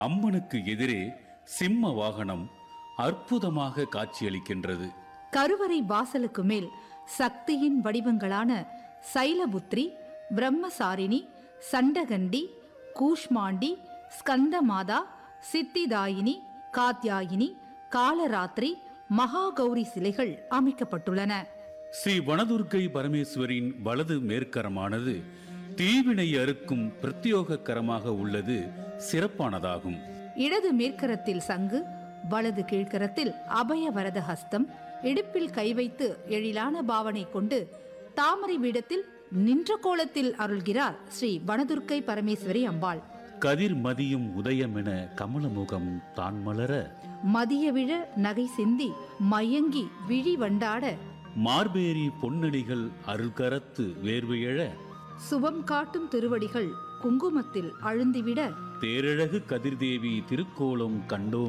அம்மனுக்கு எதிரே சிம்ம வாகனம் அற்புதமாக காட்சியளிக்கின்றது கருவறை வாசலுக்கு மேல் சக்தியின் வடிவங்களான சைலபுத்ரி பிரம்மசாரிணி சண்டகண்டி கூஷ்மாண்டி ஸ்கந்தமாதா சித்திதாயினி காத்யாயினி காலராத்திரி மகாகௌரி சிலைகள் அமைக்கப்பட்டுள்ளன ஸ்ரீ வனதுர்க்கை பரமேஸ்வரின் வலது மேற்கரமானது தீவினை அறுக்கும் பிரத்யோக கரமாக உள்ளது சிறப்பானதாகும் இடது மேற்கரத்தில் சங்கு வலது கீழ்க்கரத்தில் அபய வரத ஹஸ்தம் இடுப்பில் கை வைத்து எழிலான பாவனை கொண்டு தாமரை பீடத்தில் நின்ற கோலத்தில் அருள்கிறார் ஸ்ரீ வனதுர்க்கை பரமேஸ்வரி அம்பாள் கதிர் மதியும் உதயமென கமலமுகம் தான் மலர மதிய விழ நகை சிந்தி மயங்கி விழி வண்டாட மார்பேரி பொன்னடிகள் அருள்கரத்து வேர்வையழ சுபம் காட்டும் திருவடிகள் குங்குமத்தில் அழுந்திவிட தேரழகு கதிர்தேவி திருக்கோலம் கண்டோம்